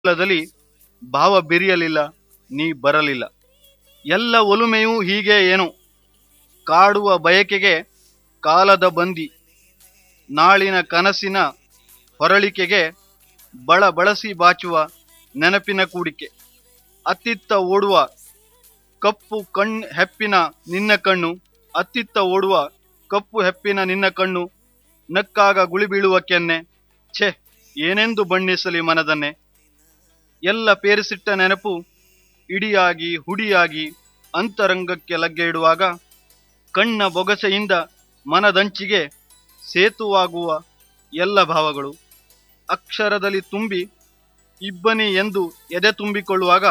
ಕಾಲದಲ್ಲಿ ಭಾವ ಬಿರಿಯಲಿಲ್ಲ ನೀ ಬರಲಿಲ್ಲ ಎಲ್ಲ ಒಲುಮೆಯೂ ಹೀಗೆ ಏನು ಕಾಡುವ ಬಯಕೆಗೆ ಕಾಲದ ಬಂದಿ ನಾಳಿನ ಕನಸಿನ ಹೊರಳಿಕೆಗೆ ಬಳ ಬಳಸಿ ಬಾಚುವ ನೆನಪಿನ ಕೂಡಿಕೆ ಅತ್ತಿತ್ತ ಓಡುವ ಕಪ್ಪು ಕಣ್ ಹೆಪ್ಪಿನ ನಿನ್ನ ಕಣ್ಣು ಅತ್ತಿತ್ತ ಓಡುವ ಕಪ್ಪು ಹೆಪ್ಪಿನ ನಿನ್ನ ಕಣ್ಣು ನಕ್ಕಾಗ ಗುಳಿ ಬೀಳುವ ಕೆನ್ನೆ ಛೆ ಏನೆಂದು ಬಣ್ಣಿಸಲಿ ಮನದನ್ನೇ ಎಲ್ಲ ಪೇರಿಸಿಟ್ಟ ನೆನಪು ಇಡಿಯಾಗಿ ಹುಡಿಯಾಗಿ ಅಂತರಂಗಕ್ಕೆ ಲಗ್ಗೆ ಇಡುವಾಗ ಕಣ್ಣ ಬೊಗಸೆಯಿಂದ ಮನದಂಚಿಗೆ ಸೇತುವಾಗುವ ಎಲ್ಲ ಭಾವಗಳು ಅಕ್ಷರದಲ್ಲಿ ತುಂಬಿ ಇಬ್ಬನಿ ಎಂದು ಎದೆ ತುಂಬಿಕೊಳ್ಳುವಾಗ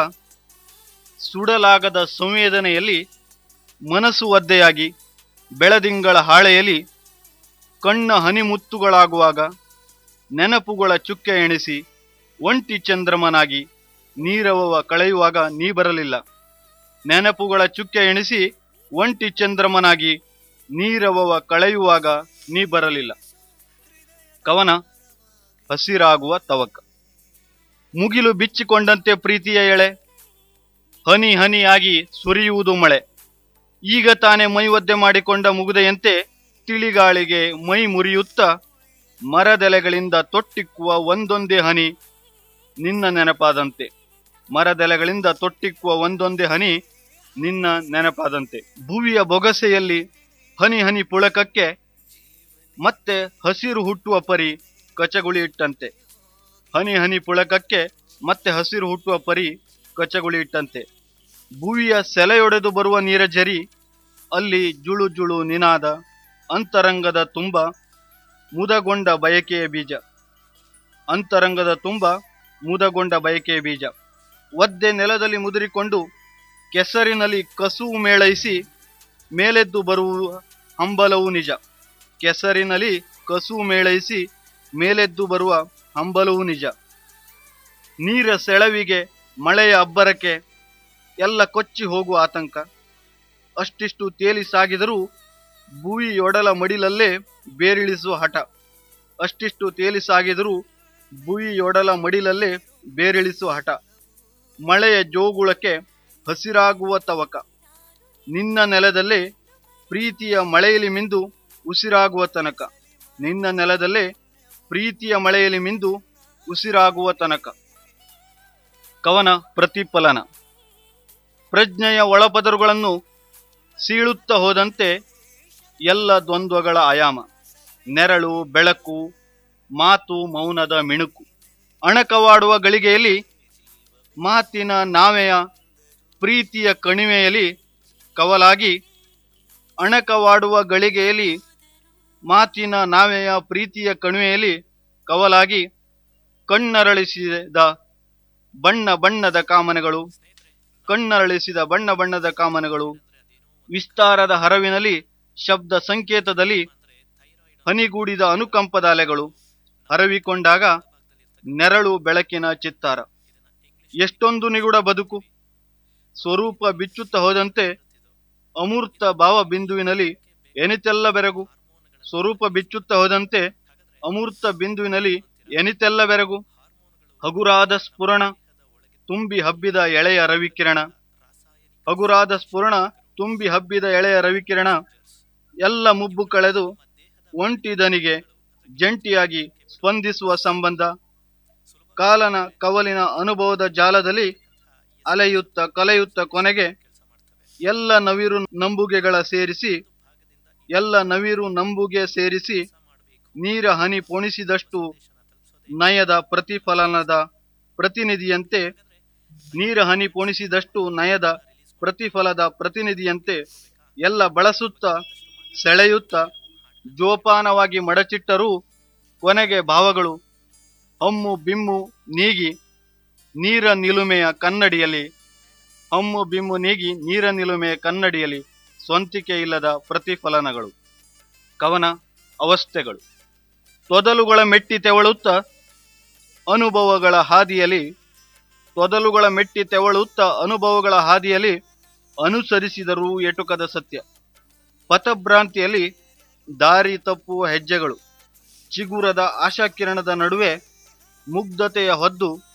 ಸುಡಲಾಗದ ಸಂವೇದನೆಯಲ್ಲಿ ಮನಸ್ಸು ಒದ್ದೆಯಾಗಿ ಬೆಳದಿಂಗಳ ಹಾಳೆಯಲ್ಲಿ ಕಣ್ಣ ಹನಿಮುತ್ತುಗಳಾಗುವಾಗ ನೆನಪುಗಳ ಚುಕ್ಕೆ ಎಣಿಸಿ ಒಂಟಿ ಚಂದ್ರಮನಾಗಿ ನೀರವವ ಕಳೆಯುವಾಗ ನೀ ಬರಲಿಲ್ಲ ನೆನಪುಗಳ ಚುಕ್ಕೆ ಎಣಿಸಿ ಒಂಟಿ ಚಂದ್ರಮನಾಗಿ ನೀರವವ ಕಳೆಯುವಾಗ ನೀ ಬರಲಿಲ್ಲ ಕವನ ಹಸಿರಾಗುವ ತವಕ ಮುಗಿಲು ಬಿಚ್ಚಿಕೊಂಡಂತೆ ಪ್ರೀತಿಯ ಎಳೆ ಹನಿ ಹನಿಯಾಗಿ ಸುರಿಯುವುದು ಮಳೆ ಈಗ ತಾನೇ ಮೈ ಒದ್ದೆ ಮಾಡಿಕೊಂಡ ಮುಗುದೆಯಂತೆ ತಿಳಿಗಾಳಿಗೆ ಮೈ ಮುರಿಯುತ್ತಾ ಮರದೆಲೆಗಳಿಂದ ತೊಟ್ಟಿಕ್ಕುವ ಒಂದೊಂದೇ ಹನಿ ನಿನ್ನ ನೆನಪಾದಂತೆ ಮರದೆಲೆಗಳಿಂದ ತೊಟ್ಟಿಕ್ಕುವ ಒಂದೊಂದೇ ಹನಿ ನಿನ್ನ ನೆನಪಾದಂತೆ ಭುವಿಯ ಬೊಗಸೆಯಲ್ಲಿ ಹನಿ ಹನಿ ಪುಳಕಕ್ಕೆ ಮತ್ತೆ ಹಸಿರು ಹುಟ್ಟುವ ಪರಿ ಕಚಗುಳಿ ಇಟ್ಟಂತೆ ಹನಿ ಹನಿ ಪುಳಕಕ್ಕೆ ಮತ್ತೆ ಹಸಿರು ಹುಟ್ಟುವ ಪರಿ ಕಚಗುಳಿ ಇಟ್ಟಂತೆ ಭುವಿಯ ಸೆಲೆಯೊಡೆದು ಬರುವ ನೀರ ಜರಿ ಅಲ್ಲಿ ಜುಳು ಜುಳು ನಿನಾದ ಅಂತರಂಗದ ತುಂಬ ಮುದಗೊಂಡ ಬಯಕೆಯ ಬೀಜ ಅಂತರಂಗದ ತುಂಬ ಮುದಗೊಂಡ ಬಯಕೆಯ ಬೀಜ ಒದ್ದೆ ನೆಲದಲ್ಲಿ ಮುದುರಿಕೊಂಡು ಕೆಸರಿನಲ್ಲಿ ಕಸುವು ಮೇಳೈಸಿ ಮೇಲೆದ್ದು ಬರುವ ಹಂಬಲವು ನಿಜ ಕೆಸರಿನಲ್ಲಿ ಕಸುವು ಮೇಳೈಸಿ ಮೇಲೆದ್ದು ಬರುವ ಹಂಬಲವು ನಿಜ ನೀರ ಸೆಳವಿಗೆ ಮಳೆಯ ಅಬ್ಬರಕ್ಕೆ ಎಲ್ಲ ಕೊಚ್ಚಿ ಹೋಗುವ ಆತಂಕ ಅಷ್ಟಿಷ್ಟು ತೇಲಿ ಸಾಗಿದರೂ ಭುವಿಯೊಡಲ ಮಡಿಲಲ್ಲೇ ಬೇರಿಳಿಸುವ ಹಠ ಅಷ್ಟಿಷ್ಟು ತೇಲಿ ಸಾಗಿದರೂ ಭುವಿಯೊಡಲ ಮಡಿಲಲ್ಲೇ ಬೇರಿಳಿಸುವ ಹಠ ಮಳೆಯ ಜೋಗುಳಕ್ಕೆ ಹಸಿರಾಗುವ ತವಕ ನಿನ್ನ ನೆಲದಲ್ಲೇ ಪ್ರೀತಿಯ ಮಳೆಯಲ್ಲಿ ಮಿಂದು ಉಸಿರಾಗುವ ತನಕ ನಿನ್ನ ನೆಲದಲ್ಲೇ ಪ್ರೀತಿಯ ಮಳೆಯಲ್ಲಿ ಮಿಂದು ಉಸಿರಾಗುವ ತನಕ ಕವನ ಪ್ರತಿಫಲನ ಪ್ರಜ್ಞೆಯ ಒಳಪದರುಗಳನ್ನು ಸೀಳುತ್ತಾ ಹೋದಂತೆ ಎಲ್ಲ ದ್ವಂದ್ವಗಳ ಆಯಾಮ ನೆರಳು ಬೆಳಕು ಮಾತು ಮೌನದ ಮಿಣುಕು ಅಣಕವಾಡುವ ಗಳಿಗೆಯಲ್ಲಿ ಮಾತಿನ ನಾವೆಯ ಪ್ರೀತಿಯ ಕಣಿವೆಯಲ್ಲಿ ಕವಲಾಗಿ ಅಣಕವಾಡುವ ಗಳಿಗೆಯಲ್ಲಿ ಮಾತಿನ ನಾವೆಯ ಪ್ರೀತಿಯ ಕಣಿವೆಯಲ್ಲಿ ಕವಲಾಗಿ ಕಣ್ಣರಳಿಸಿದ ಬಣ್ಣ ಬಣ್ಣದ ಕಾಮನೆಗಳು ಕಣ್ಣರಳಿಸಿದ ಬಣ್ಣ ಬಣ್ಣದ ಕಾಮನೆಗಳು ವಿಸ್ತಾರದ ಹರವಿನಲ್ಲಿ ಶಬ್ದ ಸಂಕೇತದಲ್ಲಿ ಹನಿಗೂಡಿದ ಅನುಕಂಪದ ಅಲೆಗಳು ಹರವಿಕೊಂಡಾಗ ನೆರಳು ಬೆಳಕಿನ ಚಿತ್ತಾರ ಎಷ್ಟೊಂದು ನಿಗೂಢ ಬದುಕು ಸ್ವರೂಪ ಬಿಚ್ಚುತ್ತಾ ಹೋದಂತೆ ಅಮೂರ್ತ ಭಾವ ಬಿಂದುವಿನಲ್ಲಿ ಎನಿತೆಲ್ಲ ಬೆರಗು ಸ್ವರೂಪ ಬಿಚ್ಚುತ್ತಾ ಹೋದಂತೆ ಅಮೂರ್ತ ಬಿಂದುವಿನಲ್ಲಿ ಎನಿತೆಲ್ಲ ಬೆರಗು ಹಗುರಾದ ಸ್ಫುರಣ ತುಂಬಿ ಹಬ್ಬಿದ ಎಳೆಯ ರವಿಕಿರಣ ಹಗುರಾದ ಸ್ಫುರಣ ತುಂಬಿ ಹಬ್ಬಿದ ಎಳೆಯ ರವಿಕಿರಣ ಎಲ್ಲ ಮುಬ್ಬು ಕಳೆದು ಒಂಟಿದನಿಗೆ ಜಂಟಿಯಾಗಿ ಸ್ಪಂದಿಸುವ ಸಂಬಂಧ ಕಾಲನ ಕವಲಿನ ಅನುಭವದ ಜಾಲದಲ್ಲಿ ಅಲೆಯುತ್ತ ಕಲೆಯುತ್ತ ಕೊನೆಗೆ ಎಲ್ಲ ನವಿರು ನಂಬುಗೆಗಳ ಸೇರಿಸಿ ಎಲ್ಲ ನವಿರು ನಂಬುಗೆ ಸೇರಿಸಿ ನೀರ ಹನಿ ಪೋಣಿಸಿದಷ್ಟು ನಯದ ಪ್ರತಿಫಲನದ ಪ್ರತಿನಿಧಿಯಂತೆ ನೀರ ಹನಿ ಪೋಣಿಸಿದಷ್ಟು ನಯದ ಪ್ರತಿಫಲದ ಪ್ರತಿನಿಧಿಯಂತೆ ಎಲ್ಲ ಬಳಸುತ್ತ ಸೆಳೆಯುತ್ತ ಜೋಪಾನವಾಗಿ ಮಡಚಿಟ್ಟರೂ ಕೊನೆಗೆ ಭಾವಗಳು ಹಮ್ಮು ಬಿಮ್ಮು ನೀಗಿ ನೀರ ನಿಲುಮೆಯ ಕನ್ನಡಿಯಲ್ಲಿ ಹಮ್ಮು ಬಿಮ್ಮು ನೀಗಿ ನೀರ ನಿಲುಮೆಯ ಕನ್ನಡಿಯಲ್ಲಿ ಸ್ವಂತಿಕೆ ಇಲ್ಲದ ಪ್ರತಿಫಲನಗಳು ಕವನ ಅವಸ್ಥೆಗಳು ತೊದಲುಗಳ ಮೆಟ್ಟಿ ತೆವಳುತ್ತ ಅನುಭವಗಳ ಹಾದಿಯಲ್ಲಿ ತೊದಲುಗಳ ಮೆಟ್ಟಿ ತೆವಳುತ್ತ ಅನುಭವಗಳ ಹಾದಿಯಲ್ಲಿ ಅನುಸರಿಸಿದರೂ ಎಟುಕದ ಸತ್ಯ ಪಥಭ್ರಾಂತಿಯಲ್ಲಿ ದಾರಿ ತಪ್ಪುವ ಹೆಜ್ಜೆಗಳು ಚಿಗುರದ ಆಶಾಕಿರಣದ ನಡುವೆ ಮುಗ್ಧತೆಯ ಹೊದ್ದು